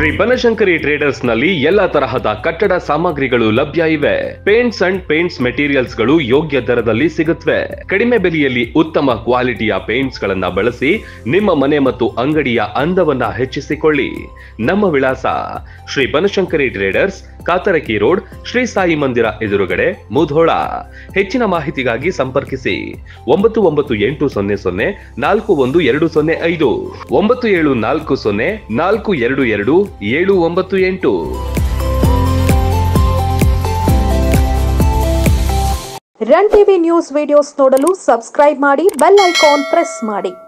Shri Banashankari traders ನಲ್ಲಿ ಎಲ್ಲಾ ತರಹದ ಕಟ್ಟಡ ಸಾಮಗ್ರಿಗಳು ಲಭ್ಯ ಇವೆ ಪೇಂಟ್ಸ್ ಅಂಡ್ ಪೇಂಟ್ಸ್ ಮೆಟೀರಿಯಲ್ಸ್ ಗಳು ಯೋಗ್ಯ ದರದಲ್ಲಿ ಸಿಗುತ್ತವೆ ಕಡಿಮೆ ಬೆಲೆಯಲ್ಲಿ ಉತ್ತಮ ಕ್ವಾಲಿಟಿಯ ಪೇಂಟ್ಸ್ ಗಳನ್ನ ಬಳಸಿ ನಿಮ್ಮ ಮನೆ ಮತ್ತು ಅಂಗಡಿಯ ಅಂದವನ್ನ ಹೆಚ್ಚಿಸಿಕೊಳ್ಳಿ ನಮ್ಮ ವಿಳಾಸ ಶ್ರೀ ಬನಶಂಕರಿ ಟ್ರೇಡರ್ಸ್ ಕಾತರಕಿ ರೋಡ್ ಶ್ರೀ ಸಾಯಿ ಮಂದಿರ ಎದುರುಗಡೆ ಮುಧೋಳ ಹೆಚ್ಚಿನ ಮಾಹಿತಿಗಾಗಿ ಸಂಪರ್ಕಿಸಿ ಒಂಬತ್ತು ಒಂಬತ್ತು ಎಂಟು ಸೊನ್ನೆ ಸೊನ್ನೆ ನಾಲ್ಕು ಒಂದು ಎರಡು ಸೊನ್ನೆ ಐದು ಒಂಬತ್ತು ಏಳು ನಾಲ್ಕು ಸೊನ್ನೆ ನಾಲ್ಕು ಎರಡು ಎರಡು ಏಳು ಒಂಬತ್ತು ಎಂಟು ರನ್ ಟಿವಿ ನ್ಯೂಸ್ ವಿಡಿಯೋಸ್ ನೋಡಲು ಸಬ್ಸ್ಕ್ರೈಬ್ ಮಾಡಿ ಬೆಲ್ ಐಕಾನ್ ಪ್ರೆಸ್ ಮಾಡಿ